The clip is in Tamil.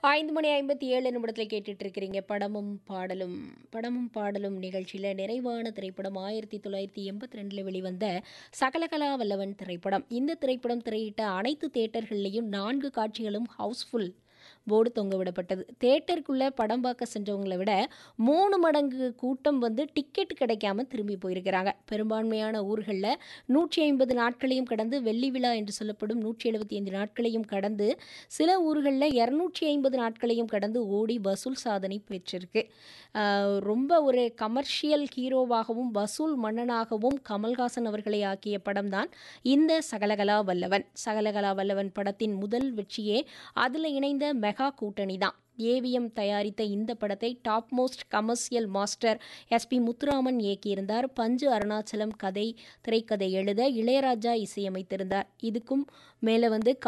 ஐந்து மணி ஐம்பத்தி ஏழு நிமிடத்தில் கேட்டுட்டு இருக்கிறீங்க படமும் பாடலும் படமும் பாடலும் நிகழ்ச்சியில் நிறைவான திரைப்படம் ஆயிரத்தி தொள்ளாயிரத்தி எண்பத்தி ரெண்டில் வெளிவந்த சகலகலா வல்லவன் திரைப்படம் இந்த திரைப்படம் திரையிட்ட அனைத்து தேட்டர்கள்லேயும் நான்கு காட்சிகளும் ஹவுஸ்ஃபுல் போர்டு தொங்க விடப்பட்டது தேட்டருக்குள்ளே படம் பார்க்க சென்றவங்களை விட மூணு மடங்கு கூட்டம் வந்து டிக்கெட் கிடைக்காம திரும்பி போயிருக்கிறாங்க பெரும்பான்மையான ஊர்களில் நூற்றி ஐம்பது நாட்களையும் கடந்து வெள்ளி விழா என்று சொல்லப்படும் நூற்றி எழுபத்தி ஐந்து நாட்களையும் கடந்து சில ஊர்களில் இரநூற்றி ஐம்பது நாட்களையும் கடந்து ஓடி வசூல் சாதனை பெற்றிருக்கு ஆஹ் ரொம்ப ஒரு கமர்ஷியல் ஹீரோவாகவும் வசூல் மன்னனாகவும் கமல்ஹாசன் அவர்களை ஆக்கிய படம்தான் இந்த சகலகலா வல்லவன் சகலகலா வல்லவன் படத்தின் முதல் வெற்றியே அதில் இணைந்த மெகா கூட்டணி தான் ஏவிஎம் தயாரித்த இந்த படத்தை top most commercial master S P Muthuraman இயக்கியிருந்தார் பஞ்சு அருணாச்சலம் கதை திரைக்கதை எழுத இளையராஜா இசையமைத்திருந்தார் இதுக்கும் மேலே வந்து